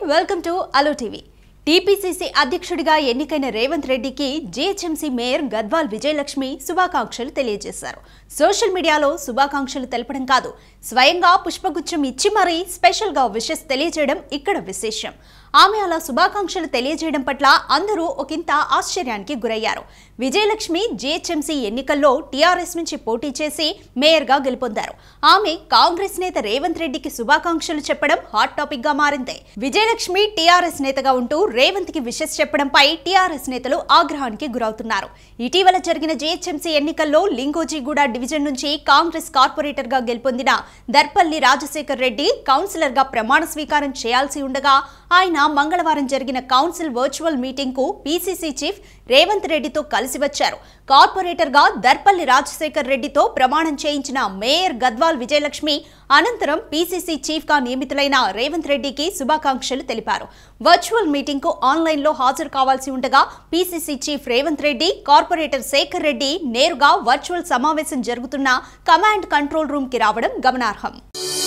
welcome to hello TV TPCC అధ్యక్షుడిగా ఎన్నికైన రేవంత్ రెడ్డికి జీహెచ్ఎంసీ మేయర్ గద్వాల్ విజయలక్ష్మి శుభాకాంక్షలు తెలియజేశారు సోషల్ మీడియాలో శుభాకాంక్షలు తెలపడం కాదు స్వయంగా పుష్పగుచ్చం ఇచ్చి మరీ స్పెషల్గా విషెస్ తెలియజేయడం ఇక్కడ విశేషం ఆమె అలా శుభాకాంక్షలు తెలియజేయడం పట్ల అందరూ ఒకంత ఆశ్చర్యానికి గురయ్యారు విజయలక్ష్మి జీహెచ్ఎంసీ ఎన్నికల్లో టీఆర్ఎస్ నుంచి పోటీ చేసి మేయర్గా గెలుపొందారు ఆమె కాంగ్రెస్ నేత రేవంత్ రెడ్డికి శుభాకాంక్షలు చెప్పడం హాట్ టాపిక్ గా మారింది విజయలక్ష్మి టీఆర్ఎస్ నేతగా ఉంటూ రేవంత్ కి విషెస్ చెప్పడంపై టీఆర్ఎస్ నేతలు ఆగ్రహానికి గురవుతున్నారు ఇటీవల జరిగిన జీహెచ్ఎంసీ ఎన్నికల్లో లింగోజీగూడ డివిజన్ నుంచి కాంగ్రెస్ కార్పొరేటర్ గా గెలుపొందిన దర్పల్లి రాజశేఖర్ రెడ్డి కౌన్సిలర్ గా ప్రమాణ స్వీకారం చేయాల్సి ఉండగా ఆయన మంగళవారం జరిగిన కౌన్సిల్ వర్చువల్ మీటింగ్ కు పీసీసీ చీఫ్ రేవంత్ రెడ్డితో కలిసి వచ్చారు కార్పొరేటర్ గా దర్పల్లి రాజశేఖర్ రెడ్డితో ప్రమాణం చేయించిన మేయర్ గద్వాల్ విజయలక్ష్మి అనంతరం పీసీసీ చీఫ్ గా నియమితులైన రేవంత్ రెడ్డికి శుభాకాంక్షలు తెలిపారు వర్చువల్ మీటింగ్ కు ఆన్లైన్ లో హాజరు కావాల్సి ఉండగా PCC chief Revanth Reddy corporator Shekhar Reddy నేరుగా వర్చువల్ సమావేశం జరుగుతున్న కమాండ్ కంట్రోల్ రూమ్ కి రావడం గమనార్హం